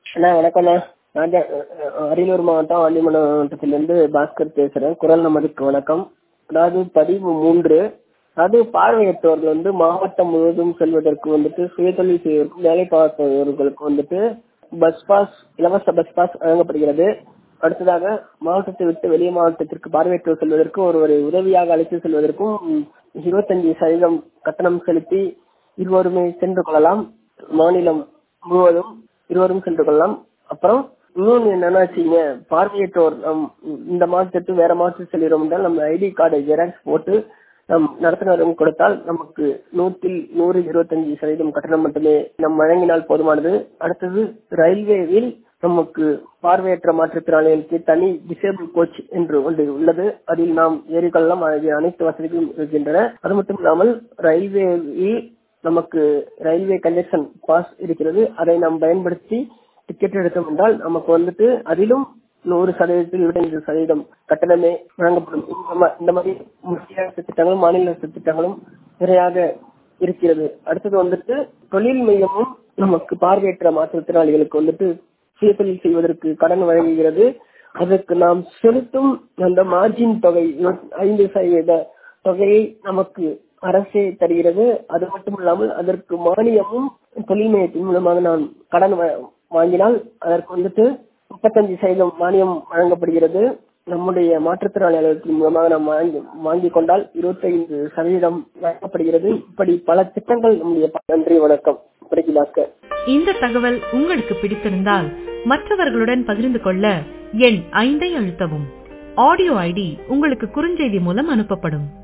அண்ணா வணக்கம்ண்ணா நான் தான் அரியலூர் மாவட்டம் ஆண்டிமடம் மாவட்டத்திலிருந்து பாஸ்கர் பேசுகிறேன் குரல் நமதுக்கு வணக்கம் அதாவது பதிவு மூன்று அது பார்வையற்றவர்கள் வந்து மாவட்டம் முழுவதும் செல்வதற்கு வந்துட்டு சுயதொழில் செய்வதற்கும் வேலை பார்ப்பவர்களுக்கு வந்துட்டு பஸ் பாஸ் இலவச பஸ் பாஸ் வழங்கப்படுகிறது அடுத்ததாக மாவட்டத்தை விட்டு வெளியே மாவட்டத்திற்கு பார்வையற்றோர் செல்வதற்கு ஒருவரை உதவியாக அழைத்து செல்வதற்கும் இருபத்தஞ்சு சதவீதம் கட்டணம் செலுத்தி இருவருமே சென்று கொள்ளலாம் மாநிலம் முழுவதும் இருவரும் சென்று கொள்ளலாம் அப்புறம் இன்னொன்னு என்னன்னா வச்சுங்க பார்வையற்றோர் நம் இந்த மாவட்டத்து வேற மாவட்டத்தில் செல்கிறோம் என்றால் நம்ம ஐடி கார்டை ஜெராக்ஸ் போட்டு நம் நடத்துனரும் கொடுத்தால் நமக்கு நூற்றில் நூறு இருபத்தஞ்சு சதவீதம் கட்டணம் மட்டுமே நம் வழங்கினால் போதுமானது அடுத்தது ரயில்வேவில் நமக்கு பார்வையற்ற மாற்றுத்திறனாளிகளுக்கு தனி டிசேபிள் கோச் என்று ஒன்று உள்ளது அதில் நாம் ஏறிக்கொள்ளலாம் அது அனைத்து வசதிகளும் இருக்கின்றன அது மட்டும் இல்லாமல் ரயில்வேயில் நமக்கு ரயில்வே கன்ஜெக்ஷன் பாஸ் இருக்கிறது அதை நாம் பயன்படுத்தி டிக்கெட் எடுத்தோம் என்றால் நமக்கு வந்துட்டு அதிலும் நூறு சதவீதத்தில் இருபத்தைந்து சதவீதம் கட்டணமே வழங்கப்படும் இந்த மாதிரி முக்கிய அரசு திட்டங்களும் மாநில அரசு திட்டங்களும் நிறையாக இருக்கிறது அடுத்தது வந்துட்டு தொழில் மையமும் நமக்கு பார்வையற்ற மாற்றுத்திறனாளிகளுக்கு வந்துட்டு சுயதொழில் செய்வதற்கு கடன் வழங்குகிறது அதற்கு நாம் செலுத்தும் அந்த மார்ஜின் தொகை ஐந்து சதவீத தொகையை நமக்கு அரசே தருகிறது அது மட்டும் இல்லாமல் அதற்கு மானியமும் தொழில் மையத்தின் மூலமாக நான் கடன் வாங்கினால் அதற்கு வந்துட்டு முப்பத்தஞ்சு சதவீதம் மானியம் வழங்கப்படுகிறது நம்முடைய மாற்றுத்திறனாளிகளுக்கு மூலமாக நாம் வாங்கி வாங்கி கொண்டால் இருபத்தைந்து சதவீதம் வழங்கப்படுகிறது இப்படி பல திட்டங்கள் நம்முடைய நன்றி வணக்கம் பாஸ்கர் இந்த தகவல் உங்களுக்கு பிடித்திருந்தால் மற்றவர்களுடன் பகிர்ந்து கொள்ள எண் ஐந்தை அழுத்தவும் ஆடியோ ஐடி உங்களுக்கு குறுஞ்செய்தி மூலம் அனுப்பப்படும்